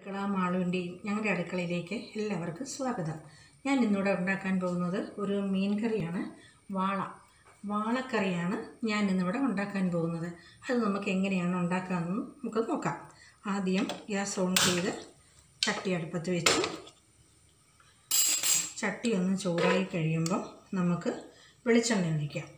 അടുക്കള മാളുവിൻ്റെയും ഞങ്ങളുടെ അടുക്കളയിലേക്ക് എല്ലാവർക്കും സ്വാഗതം ഞാൻ ഇന്നിവിടെ ഉണ്ടാക്കാൻ പോകുന്നത് ഒരു മീൻ കറിയാണ് വാള വാളക്കറിയാണ് ഞാൻ ഇന്നിവിടെ ഉണ്ടാക്കാൻ പോകുന്നത് അത് നമുക്ക് എങ്ങനെയാണ് ഉണ്ടാക്കാമെന്ന് നമുക്ക് നോക്കാം ആദ്യം ഗ്യാസ് ഓൺ ചെയ്ത് ചട്ടി അടുപ്പത്ത് വെച്ച് ചട്ടി ഒന്ന് ചൂടായി കഴിയുമ്പോൾ നമുക്ക് വെളിച്ചെണ്ണ ഒഴിക്കാം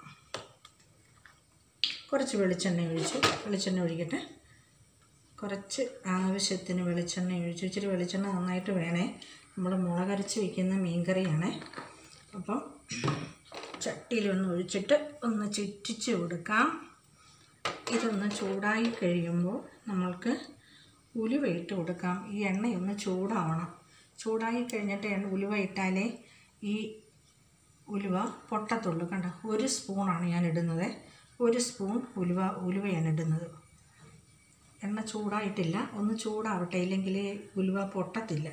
കുറച്ച് വെളിച്ചെണ്ണ ഒഴിച്ച് വെളിച്ചെണ്ണ ഒഴിക്കട്ടെ കുറച്ച് ആവശ്യത്തിന് വെളിച്ചെണ്ണ ഒഴിച്ച് ഇച്ചിരി വെളിച്ചെണ്ണ നന്നായിട്ട് വേണേ നമ്മൾ മുളകരച്ച് വയ്ക്കുന്ന മീൻ കറിയാണേ അപ്പം ചട്ടിയിലൊന്ന് ഒഴിച്ചിട്ട് ഒന്ന് ചുറ്റിച്ച് കൊടുക്കാം ഇതൊന്ന് ചൂടായി കഴിയുമ്പോൾ നമ്മൾക്ക് ഉലുവ ഇട്ട് കൊടുക്കാം ഈ എണ്ണയൊന്ന് ചൂടാവണം ചൂടായി കഴിഞ്ഞിട്ട് എണ്ണ ഉലുവ ഇട്ടാലേ ഈ ഉലുവ പൊട്ടത്തുള്ളൂ കണ്ട ഒരു സ്പൂണാണ് ഞാൻ ഇടുന്നത് ഒരു സ്പൂൺ ഉലുവ ഉലുവയാണ് ഇടുന്നത് എണ്ണ ചൂടായിട്ടില്ല ഒന്ന് ചൂടാവട്ടെ ഇല്ലെങ്കിൽ ഉലുവ പൊട്ടത്തില്ല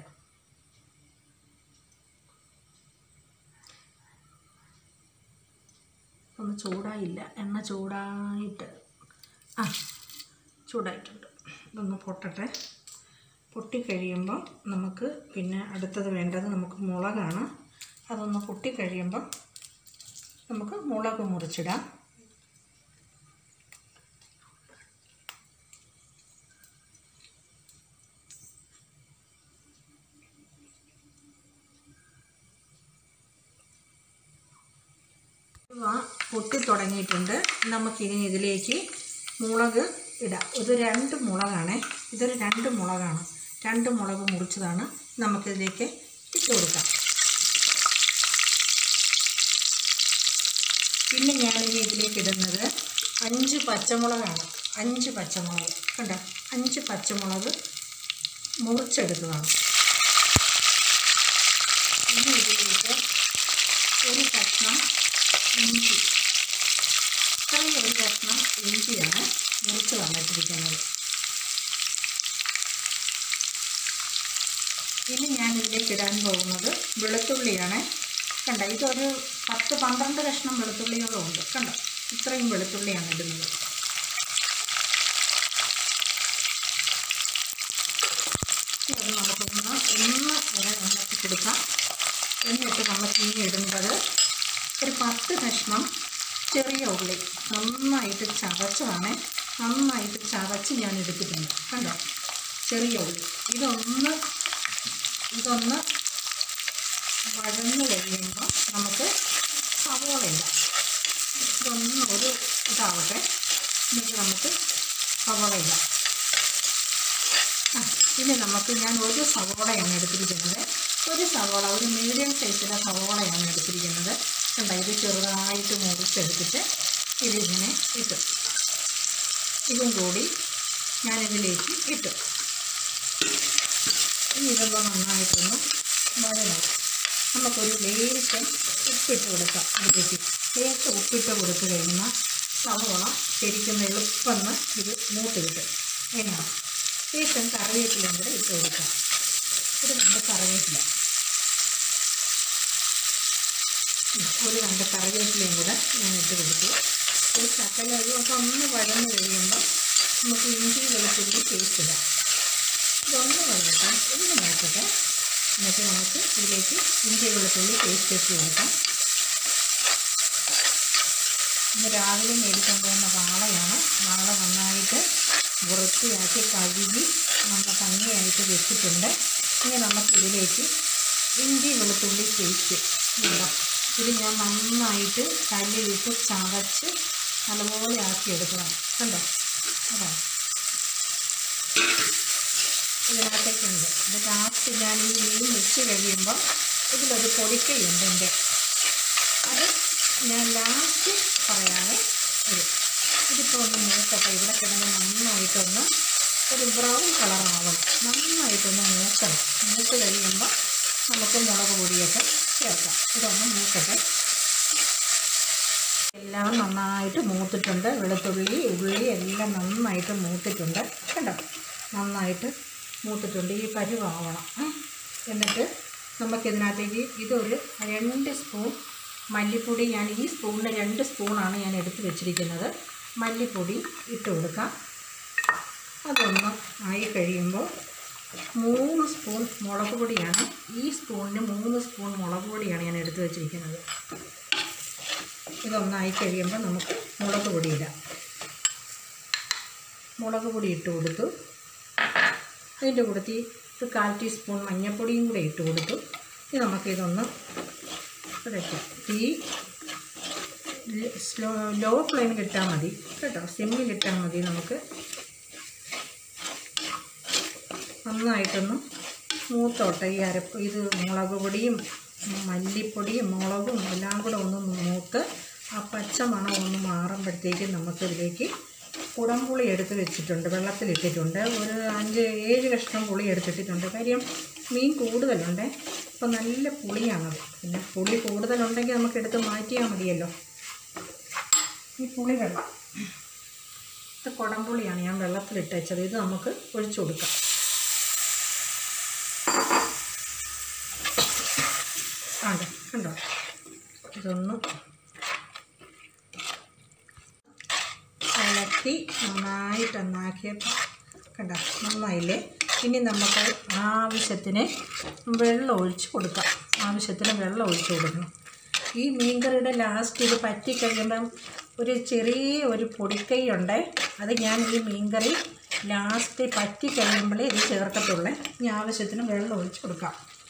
ഒന്ന് ചൂടായില്ല എണ്ണ ചൂടായിട്ട് ആ ചൂടായിട്ടുണ്ട് ഇതൊന്ന് പൊട്ടട്ടെ പൊട്ടിക്കഴിയുമ്പോൾ നമുക്ക് പിന്നെ അടുത്തത് വേണ്ടത് നമുക്ക് മുളകാണ് അതൊന്ന് പൊട്ടിക്കഴിയുമ്പോൾ നമുക്ക് മുളക് മുറിച്ചിടാം ഇവ പൊട്ടി തുടങ്ങിയിട്ടുണ്ട് നമുക്കിനി ഇതിലേക്ക് മുളക് ഇടാം ഇത് രണ്ട് മുളകാണ് ഇതൊരു രണ്ട് മുളകാണ് രണ്ട് മുളക് മുറിച്ചതാണ് നമുക്കിതിലേക്ക് ഇട്ട് കൊടുക്കാം പിന്നെ ഞാനിനി ഇതിലേക്ക് ഇടുന്നത് അഞ്ച് പച്ചമുളകാണ് അഞ്ച് പച്ചമുളക് കണ്ടോ അഞ്ച് പച്ചമുളക് മുറിച്ചെടുത്തതാണ് ഇനി ഇതിലേക്ക് ഒരു കഷ്ണം ഇഞ്ചി ഇത്രയും ഒരു കഷ്ണം ഇഞ്ചിയാണ് മുറിച്ച് വന്നിട്ടിരിക്കുന്നത് ഇനി ഞാൻ ഇതിലേക്ക് ഇടാൻ പോകുന്നത് വെളുത്തുള്ളിയാണ് കണ്ട ഇതൊരു പത്ത് പന്ത്രണ്ട് കഷ്ണം വെളുത്തുള്ളികളും ഉണ്ട് കണ്ടോ ഇത്രയും വെളുത്തുള്ളിയാണ് ഇടുന്നത് ഇത് നമുക്കൊന്ന് ഒന്ന് വരെ ഉണ്ടാക്കി കൊടുക്കാം എന്നിട്ട് നമുക്ക് ഇനി ഇടേണ്ടത് ഒരു പത്ത് കഷ്ണം ചെറിയ ഉള്ളി നന്നായിട്ട് ചതച്ചതാണ് നന്നായിട്ട് ചതച്ച് ഞാൻ എടുത്തിട്ടുണ്ട് കണ്ടോ ചെറിയ ഉള്ളി ഇതൊന്ന് ഇതൊന്ന് വഴന്ന് കഴിയുമ്പോൾ നമുക്ക് സവോള ഇടാം ഇതൊന്ന് ഒരു ഇതാവട്ടെ എന്നിട്ട് നമുക്ക് സവോള ഇടാം ആ ഇനി നമുക്ക് ഞാൻ ഒരു സവോളയാണ് എടുത്തിരിക്കുന്നത് ഒരു സവോള ഒരു മീഡിയം സൈസിലെ സവോളയാണ് എടുത്തിരിക്കുന്നത് കണ്ട ഇത് ചെറുതായിട്ട് മുറിച്ചെടുത്തിട്ട് ഇതിങ്ങനെ ഇട്ടു ഇതും കൂടി ഞാനിതിലേക്ക് ഇട്ടു ഇനി ഇതൊക്കെ നന്നായിട്ടൊന്ന് വഴണം നമുക്കൊരു ലേശം ഉപ്പിട്ട് കൊടുക്കാം അതിലേക്ക് ലേശം ഉപ്പിട്ട് കൊടുത്തു കഴിയുമ്പോൾ സവോള ശരിക്കും എളുപ്പമെന്ന് ഇത് മൂത്ത് കിട്ടും എങ്ങനെയാണ് ശേഷം കറിവേപ്പിലയും കൂടെ ഇട്ട് കൊടുക്കാം ഒരു രണ്ട് കറിവേപ്പില ഒരു രണ്ട് കറിവേപ്പിലയും കൂടെ ഞാൻ ഇട്ട് കൊടുത്തു ഒരു ശക്കല ഇതൊക്കെ ഒന്ന് വഴന്ന് കഴിയുമ്പോൾ നമുക്ക് ഇഞ്ചി വെളുത്തുള്ളി പേസ്റ്റ് ഇടാം ഇതൊന്ന് വഴട്ടെ ഒന്ന് നോക്കട്ടെ എന്നിട്ട് നമുക്ക് ഇതിലേക്ക് ഇഞ്ചി വെളുത്തുള്ളി പേസ്റ്റ് ഇട്ട് കൊടുക്കാം ഇന്ന് രാവിലെ മേടിക്കാൻ പോകുന്ന വാളയാണ് വാള നന്നായിട്ട് വൃത്തിയാക്കി കഴുകി നല്ല ഭംഗിയായിട്ട് വെച്ചിട്ടുണ്ട് ഇനി നമുക്ക് ഇതിലേക്ക് ഇഞ്ചി വെളുത്തുള്ളി പേസ്റ്റ് വേണം ഇത് ഞാൻ നന്നായിട്ട് കല്ലിലിട്ട് ചതച്ച് നല്ലപോലെ ആക്കി എടുക്കണം കണ്ടോ അതാ ഇതിനകത്തേക്കുണ്ട് ഇത് ലാസ്റ്റ് ഞാൻ ഈ മീൻ വെച്ച് കഴിയുമ്പോൾ ഇതിലൊരു പൊടിക്കയുണ്ട് എൻ്റെ അത് ഞാൻ ലാസ്റ്റ് പറയാതെ വരും ഇതിപ്പോൾ ഒന്ന് മൂക്കട്ടെ ഇവിടെ കിടന്ന് നന്നായിട്ടൊന്ന് ഒരു ബ്രൗൺ കളറാവണം നന്നായിട്ടൊന്ന് മൂക്കണം മൂത്ത് കഴിയുമ്പോൾ നമുക്ക് മുളക് പൊടിയൊക്കെ ചേർക്കാം ഇതൊന്ന് മൂക്കട്ടെ എല്ലാം നന്നായിട്ട് മൂത്തിട്ടുണ്ട് വെളുത്തുള്ളി ഉള്ളി എല്ലാം നന്നായിട്ട് മൂത്തിട്ടുണ്ട് കണ്ടോ നന്നായിട്ട് മൂത്തിട്ടുണ്ട് ഈ പരുവാവണം ഏ? എന്നിട്ട് നമുക്കിതിനകത്തേക്ക് ഇതൊരു രണ്ട് സ്പൂൺ മല്ലിപ്പൊടി ഞാൻ ഈ സ്പൂണിന് രണ്ട് സ്പൂണാണ് ഞാൻ എടുത്ത് വെച്ചിരിക്കുന്നത് മല്ലിപ്പൊടി ഇട്ട് കൊടുക്കാം അതൊന്ന് ആയി കഴിയുമ്പോൾ മൂന്ന് സ്പൂൺ മുളക് പൊടിയാണ് ഈ സ്പൂണിന് മൂന്ന് സ്പൂൺ മുളക് പൊടിയാണ് ഞാൻ എടുത്തു വച്ചിരിക്കുന്നത് ഇതൊന്നായി കഴിയുമ്പോൾ നമുക്ക് മുളക് പൊടി ഇടാം മുളക് പൊടി ഇട്ട് കൊടുത്തു അതിൻ്റെ കൂടത്തിൽ ഒരു കാൽ ടീസ്പൂൺ മഞ്ഞൾപ്പൊടിയും കൂടെ ഇട്ട് കൊടുത്തു ഇനി നമുക്കിതൊന്ന് ഇടയ്ക്കാം തീ സ്ലോ ലോ ഫ്ലെയിമിൽ ഇട്ടാൽ മതി കേട്ടോ സിമ്മിൽ ഇട്ടാൽ മതി നമുക്ക് നന്നായിട്ടൊന്ന് മൂത്തോട്ടെ ഈ അരപ്പ് ഇത് മുളക് പൊടിയും മല്ലിപ്പൊടിയും മുളകും എല്ലാം കൂടെ ഒന്ന് മൂത്ത് ആ പച്ച മണം ഒന്ന് മാറുമ്പോഴത്തേക്കും നമുക്കിതിലേക്ക് കുടംപുളി എടുത്ത് വെച്ചിട്ടുണ്ട് വെള്ളത്തിലിട്ടിട്ടുണ്ട് ഒരു അഞ്ച് ഏഴ് കഷ്ണം പുളി എടുത്തിട്ടിട്ടുണ്ട് കാര്യം മീൻ കൂടുതലുണ്ട് അപ്പോൾ നല്ല പുളിയാണത് പിന്നെ പുളി കൂടുതലുണ്ടെങ്കിൽ നമുക്ക് എടുത്ത് മാറ്റിയാൽ മതിയല്ലോ ഈ പുളി വെള്ളം ഇത് കുടംപുളിയാണ് ഞാൻ വെള്ളത്തിലിട്ട് വെച്ചത് ഇത് നമുക്ക് ഒഴിച്ചു കൊടുക്കാം അതെ കണ്ടോ ഇതൊന്ന് ഇളക്കി നന്നായിട്ട് നന്നാക്കിയപ്പോൾ കണ്ടോ നന്നായില്ലേ ഇനി നമുക്ക് ആവശ്യത്തിന് വെള്ളം ഒഴിച്ച് കൊടുക്കാം ആവശ്യത്തിന് വെള്ളം ഒഴിച്ച് കൊടുക്കണം ഈ മീൻകറിയുടെ ലാസ്റ്റ് ഇത് പറ്റി കഴിയുമ്പം ഒരു ചെറിയ ഒരു പൊടിക്കൈ ഉണ്ട് അത് ഞാൻ ഈ മീൻകറി ലാസ്റ്റ് പറ്റി കഴിയുമ്പോഴേ ഇത് ചേർക്കത്തുള്ളേ ഇനി ആവശ്യത്തിന് വെള്ളം ഒഴിച്ച് കൊടുക്കാം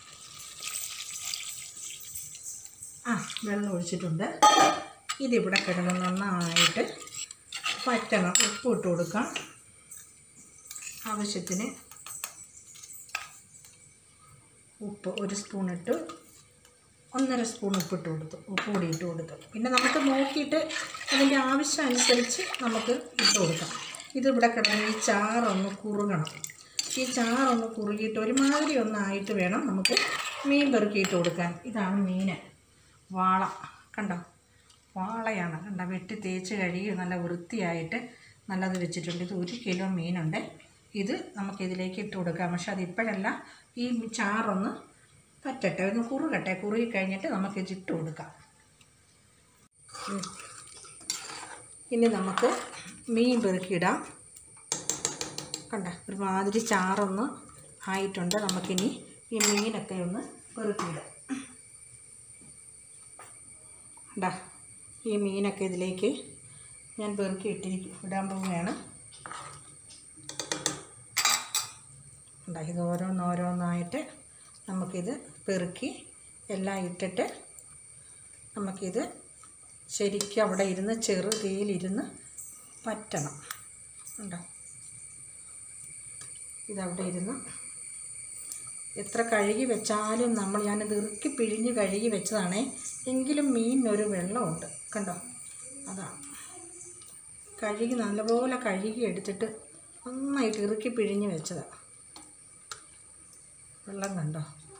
ആ വെള്ളം ഒഴിച്ചിട്ടുണ്ട് ഇതിവിടെ കിടന്ന് നന്നായിട്ട് പറ്റണം ഉപ്പ് ഇട്ട് കൊടുക്കാം ആവശ്യത്തിന് ഉപ്പ് ഒരു സ്പൂൺ ഇട്ട് ഒന്നര സ്പൂൺ ഉപ്പിട്ട് കൊടുത്തു ഉപ്പ് കൂടി ഇട്ട് കൊടുത്തു പിന്നെ നമുക്ക് നോക്കിയിട്ട് അതിൻ്റെ ആവശ്യം അനുസരിച്ച് നമുക്ക് ഇട്ട് കൊടുക്കാം ഇതിവിടെ കിടന്ന് ഈ ചാറൊന്ന് കുറുകണം ഈ ചാറൊന്ന് കുറുകിയിട്ട് ഒരുമാതിരി ഒന്നായിട്ട് വേണം നമുക്ക് മീൻ പെറുക്കിയിട്ട് കൊടുക്കാൻ ഇതാണ് മീൻ വാള കണ്ടോ വാളയാണ് കണ്ടോ വെട്ടി തേച്ച് കഴുകി നല്ല വൃത്തിയായിട്ട് നല്ലത് വെച്ചിട്ടുണ്ട് ഇത് ഒരു കിലോ മീനുണ്ട് ഇത് നമുക്കിതിലേക്ക് ഇട്ട് കൊടുക്കാം പക്ഷെ അതിപ്പോഴല്ല ഈ ചാറൊന്ന് പറ്റട്ടെ ഒന്ന് കുറുകട്ടെ കുറുകി കഴിഞ്ഞിട്ട് നമുക്കിത് ഇട്ട് കൊടുക്കാം ഉം. ഇനി നമുക്ക് മീൻ പെറുക്കിയിടാം കണ്ട ഒരുമാതിരി ചാറൊന്ന് ആയിട്ടുണ്ട് നമുക്കിനി ഈ മീനൊക്കെ ഒന്ന് പെറുക്കിയിടാം കണ്ടാ ഈ മീനൊക്കെ ഇതിലേക്ക് ഞാൻ പെറുക്കി ഇട്ടിരിക്കും ഇടാൻ പോവുകയാണ് കണ്ടാ ഇത് ഓരോന്നോരോന്നായിട്ട് നമുക്കിത് പെറുക്കി എല്ലാം ഇട്ടിട്ട് നമുക്കിത് ശരിക്കും അവിടെ ഇരുന്ന് ചെറു തീയിലിരുന്ന് പറ്റണം ഉണ്ടോ ഇതവിടെ ഇരുന്ന് എത്ര കഴുകി വെച്ചാലും നമ്മൾ ഞാനിത് ഇറുക്കി പിഴിഞ്ഞ് കഴുകി വെച്ചതാണേ എങ്കിലും മീനിനൊരു വെള്ളമുണ്ട് കണ്ടോ അതാണ് കഴുകി നല്ലപോലെ കഴുകി എടുത്തിട്ട് നന്നായിട്ട് ഇറുക്കി പിഴിഞ്ഞ് വെച്ചതാണ് വെള്ളം കണ്ടോ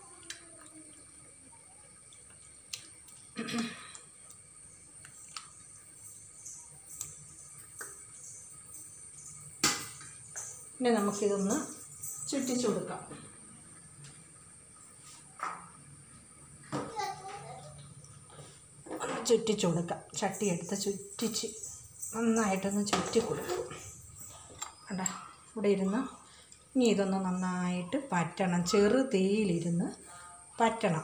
പിന്നെ നമുക്കിതൊന്ന് ചുറ്റിച്ചു കൊടുക്കാം ഒന്ന് ചുറ്റിച്ചു കൊടുക്കാം ചട്ടി എടുത്ത് ചുറ്റിച്ച് നന്നായിട്ടൊന്ന് ചുറ്റി കൊടുക്കും കണ്ട ഇവിടെ ഇരുന്ന് ഇനി ഇതൊന്ന് നന്നായിട്ട് പറ്റണം ചെറു തീയിലിരുന്ന് പറ്റണം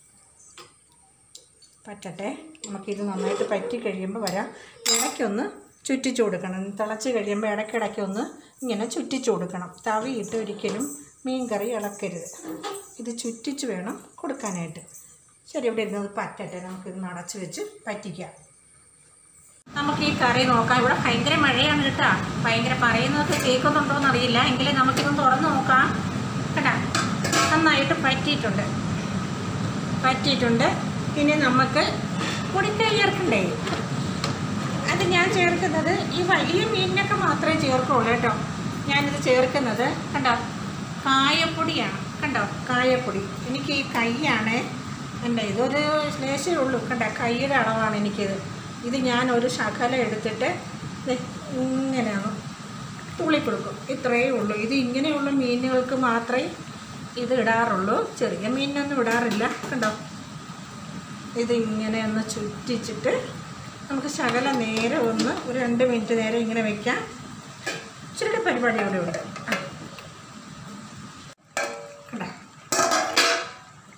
പറ്റട്ടെ നമുക്കിത് നന്നായിട്ട് പറ്റി കഴിയുമ്പോൾ വരാം ഇടയ്ക്കൊന്ന് ചുറ്റിച്ചു കൊടുക്കണം തിളച്ച് കഴിയുമ്പോൾ ഇടയ്ക്കിടയ്ക്കൊന്ന് ഇങ്ങനെ ചുറ്റിച്ചു കൊടുക്കണം തവിയിട്ട് ഒരിക്കലും മീൻ കറി ഇളക്കരുത് ഇത് ചുറ്റിച്ച് വേണം കൊടുക്കാനായിട്ട് ശരി ഇവിടെ ഇരുന്നത് പറ്റട്ടെ നമുക്കിത് അടച്ച് വെച്ച് പറ്റിക്കാം നമുക്ക് ഈ കറി നോക്കാം ഇവിടെ ഭയങ്കര മഴയാണ് കേട്ടോ ഭയങ്കര പറയുന്നതൊക്കെ കേൾക്കുന്നുണ്ടോ എന്നറിയില്ല എങ്കിലും നമുക്കിതൊന്ന് തുറന്ന് നോക്കാം കേട്ടാ നന്നായിട്ട് പറ്റിയിട്ടുണ്ട് പറ്റിയിട്ടുണ്ട് ഇനി നമുക്ക് പൊടിക്കൈ ചേർക്കണ്ടേ അത് ഞാൻ ചേർക്കുന്നത് ഈ വലിയ മീനിനൊക്കെ മാത്രമേ ചേർക്കുള്ളൂ കേട്ടോ ഞാനിത് ചേർക്കുന്നത് കണ്ടോ കായപ്പൊടിയാണ് കണ്ടോ കായപ്പൊടി എനിക്ക് ഈ കൈയാണ് എൻ്റെ ഇതൊരു ലേശേ ഉള്ളൂ കണ്ടോ കൈയുടെ അളവാണ് എനിക്കിത് ഇത് ഞാൻ ഒരു ശകലം എടുത്തിട്ട് ദേ ഇങ്ങനെയാണ് തുള്ളി കൊടുക്കും ഇത്രയേ ഉള്ളൂ ഇത് ഇങ്ങനെയുള്ള മീനുകൾക്ക് മാത്രമേ ഇത് ഇടാറുള്ളൂ ചെറിയ മീനിനൊന്നും ഇടാറില്ല കണ്ടോ ഇത് ഇങ്ങനെ ഒന്ന് ചുറ്റിച്ചിട്ട് നമുക്ക് ശകല നേരം ഒന്ന് ഒരു രണ്ട് മിനിറ്റ് നേരം ഇങ്ങനെ വെക്കാം ഇച്ചിരി പരിപാടി അവിടെ ഉണ്ട്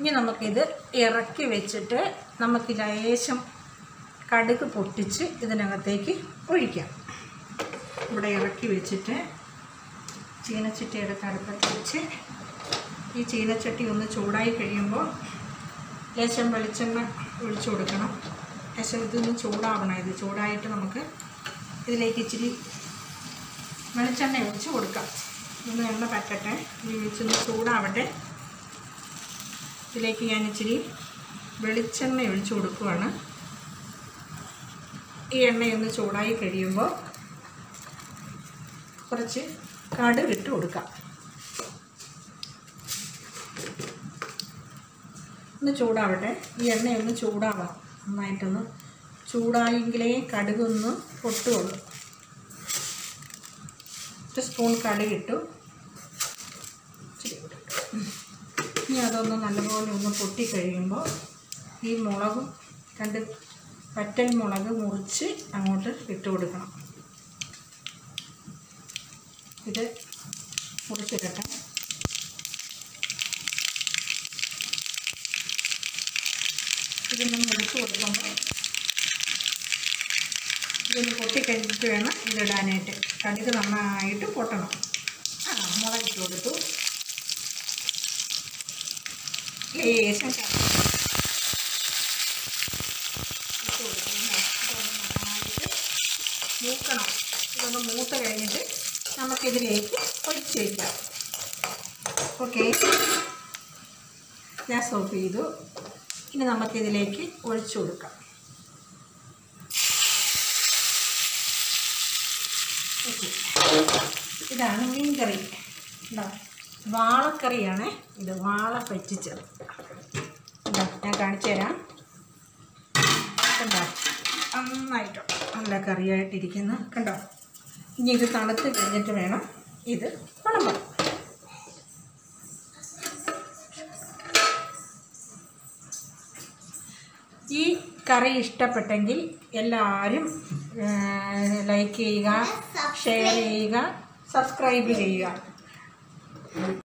ഇനി നമുക്കിത് ഇറക്കി വെച്ചിട്ട് നമുക്ക് ലേശം കടുക് പൊട്ടിച്ച് ഇതിനകത്തേക്ക് ഒഴിക്കാം ഇവിടെ ഇറക്കി വെച്ചിട്ട് ചീനച്ചട്ടി എടുത്ത് അടുപ്പത്ത് വെച്ച് ഈ ചീനച്ചട്ടി ഒന്ന് ചൂടായി കഴിയുമ്പോൾ ലേശം വെളിച്ചെണ്ണ ഒഴിച്ചു കൊടുക്കണം ലേശം ഇതൊന്ന് ചൂടാവണം ഇത് ചൂടായിട്ട് നമുക്ക് ഇതിലേക്ക് ഇച്ചിരി വെളിച്ചെണ്ണ ഒഴിച്ച് കൊടുക്കാം ഒന്ന് എണ്ണ പറ്റട്ടെ ഈ ഒഴിച്ചൊന്ന് ചൂടാവട്ടെ ഇതിലേക്ക് ഞാൻ ഇച്ചിരി വെളിച്ചെണ്ണ ഒഴിച്ച് കൊടുക്കുവാണ് ഈ എണ്ണയൊന്ന് ചൂടായി കഴിയുമ്പോൾ കുറച്ച് കടുക് ഇട്ട് കൊടുക്കാം ഒന്ന് ചൂടാവട്ടെ ഈ എണ്ണയൊന്ന് ചൂടാവണം നന്നായിട്ടൊന്ന് ചൂടായെങ്കിലേ കടുകൊന്ന് പൊട്ടുള്ളൂ ഒരു സ്പൂൺ കടുകിട്ടു ഇച്ചിരി കൂടി ഇട്ടു. ഇനി അതൊന്ന് നല്ലപോലെ ഒന്ന് പൊട്ടി കഴിയുമ്പോൾ ഈ മുളകും രണ്ട് വറ്റൽ മുളക് മുറിച്ച് അങ്ങോട്ട് ഇട്ട് കൊടുക്കണം ഇത് മുറിച്ചിടട്ടെ ഇതൊന്ന് മുറിച്ച് കൊടുക്കുമ്പോൾ ഇതൊന്ന് പൊട്ടിക്കഴിഞ്ഞിട്ട് വേണം ഇതിടാനായിട്ട് കടുക് നന്നായിട്ട് പൊട്ടണം ആ മുളകിട്ട് കൊടുത്തു ലേശം ക- ഇട്ട് കൊടുക്കണം കേട്ടോ. ഇതൊന്ന് നന്നായിട്ട് മൂക്കണം ഇതൊന്ന് മൂത്ത് കഴിഞ്ഞിട്ട് നമുക്കിതിലേക്ക് ഒഴിച്ച് വയ്ക്കാം ഓക്കെ ഗ്യാസ് ഓഫ് ചെയ്തു ഇനി നമുക്കിതിലേക്ക് ഒഴിച്ചു കൊടുക്കാം ഓക്കെ ഇതാണ് മീൻകറി ഉണ്ടോ വാളക്കറിയാണ് ഇത് വാള പറ്റിച്ചത് ഉണ്ടോ ഞാൻ കാണിച്ചു തരാം കണ്ടോ നന്നായിട്ടോ നല്ല കറിയായിട്ടിരിക്കുന്നു കണ്ടോ ഇനി ഇത് തണുത്ത് കഴിഞ്ഞിട്ട് വേണം ഇത് വിളമ്പാൻ ഈ കറി ഇഷ്ടപ്പെട്ടെങ്കിൽ എല്ലാവരും ലൈക്ക് ചെയ്യുക ഷെയർ ചെയ്യുക സബ്സ്ക്രൈബ് ചെയ്യുക